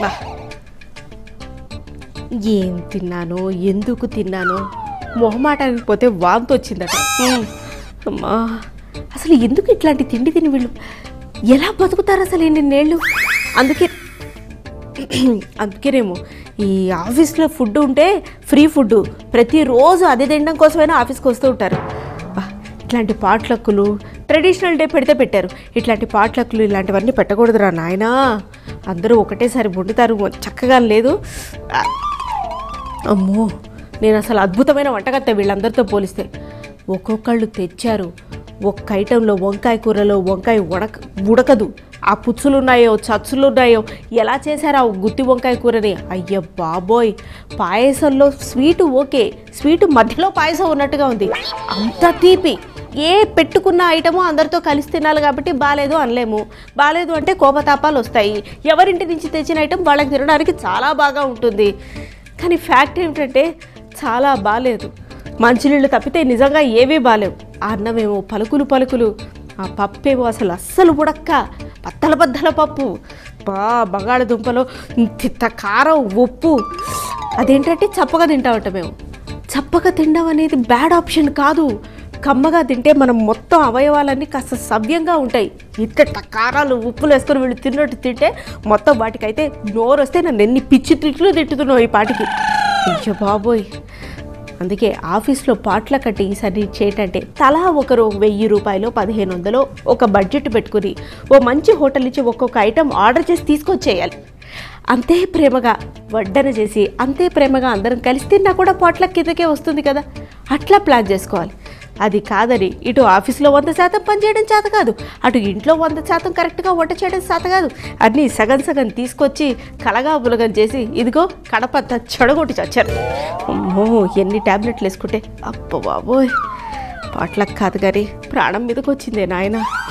బా ఏం తిన్నానో ఎందుకు తిన్నానో మొహమాటానికి పోతే వాంతి వచ్చిందట హ్మ్. అమ్మా అసలు ఎందుకు ఇట్లాంటి తిండి తిని వీళ్ళు ఎలా బతుకుతారు అసలు ఎన్ని నేళ్ళు అందుకే అందుకేనేమో ఈ ఆఫీస్లో ఫుడ్ ఉంటే ఫ్రీ ఫుడ్ ప్రతిరోజు అదే తినడం కోసమైనా ఆఫీస్కి వస్తూ ఉంటారు బా, ఇట్లాంటి పాట్లక్కులు ట్రెడిషనల్ డే పెడితే పెట్టారు ఇట్లాంటి పాట్లక్కులు ఇలాంటివన్నీ పెట్టకూడదురా నాయనా అందరూ ఒకటేసారి వండుతారు చక్కగా లేదు ఆ, అమ్మో నేను అసలు అద్భుతమైన వంటగత్త వీళ్ళందరితో పోలిస్తే ఒక్కొక్కళ్ళు తెచ్చారు ఒక్క ఐటెంలో వంకాయ కూరలో వంకాయ ఉడక ఉడకదు ఆ పుచ్చులు ఉన్నాయో చచ్చులు ఉన్నాయో ఎలా చేశారు ఆ గుత్తి వంకాయ కూరని అయ్య బాబోయ్ పాయసంలో స్వీటు ఓకే స్వీటు మధ్యలో పాయసం ఉన్నట్టుగా ఉంది అంత తీపి ఏ పెట్టుకున్న ఐటము అందరితో కలిసి తినాలి కాబట్టి బాగాలేదు అనలేము బాగాలేదు అంటే కోపతాపాలు వస్తాయి ఎవరింటి నుంచి తెచ్చిన ఐటెం వాళ్ళకి తినడానికి చాలా బాగా ఉంటుంది కానీ ఫ్యాక్ట్ ఏమిటంటే చాలా బాగాలేదు మంచినీళ్ళు తప్పితే నిజంగా ఏవీ బాగాలేవు ఆ అన్నమేమో పలుకులు పలుకులు ఆ పప్పేమో అసలు అస్సలు ఉడక్క బద్దల బద్దల పప్పు బా బంగాళదుంపలో ఇంత కారం ఉప్పు అదేంటంటే చప్పగా తింటామట మేము చప్పగా తినడం అనేది బ్యాడ్ ఆప్షన్ కాదు కమ్మగా తింటే మనం మొత్తం అవయవాలన్నీ కాస్త సవ్యంగా ఉంటాయి ఇంత కారాలు ఉప్పులు వేసుకొని వీళ్ళు తిన్నట్టు తింటే మొత్తం వాటికైతే నోరు వస్తే నన్ను ఎన్ని పిచ్చి తిట్లు తిట్టుతున్నావు ఈ పాటికి అయ్యో బాబోయ్ అందుకే ఆఫీస్లో పాటల కట్టి ఈసారి చేయటంటే తలా ఒకరు వెయ్యి రూపాయలు పదిహేను వందలు ఒక బడ్జెట్ పెట్టుకుని ఓ మంచి హోటల్ నుంచి ఒక్కొక్క ఐటెం ఆర్డర్ చేసి తీసుకొచ్చేయాలి అంతే ప్రేమగా వడ్డన చేసి అంతే ప్రేమగా అందరం కలిసి తిన్నా కూడా పాటల కిందకే వస్తుంది కదా అట్లా ప్లాన్ చేసుకోవాలి అది కాదని ఇటు ఆఫీస్లో వంద శాతం పనిచేయడం చేత కాదు అటు ఇంట్లో వంద శాతం కరెక్ట్గా వంట చేయడం చేత కాదు అన్నీ సగం సగం తీసుకొచ్చి కలగా బులగం చేసి ఇదిగో కడపంతా చెడగొట్టి చచ్చారు అమ్మో ఎన్ని ట్యాబ్లెట్లు వేసుకుంటే అప్ప బాబోయ్ పాటలకు కాదు కానీ ప్రాణం మీదకి వచ్చిందే నాయన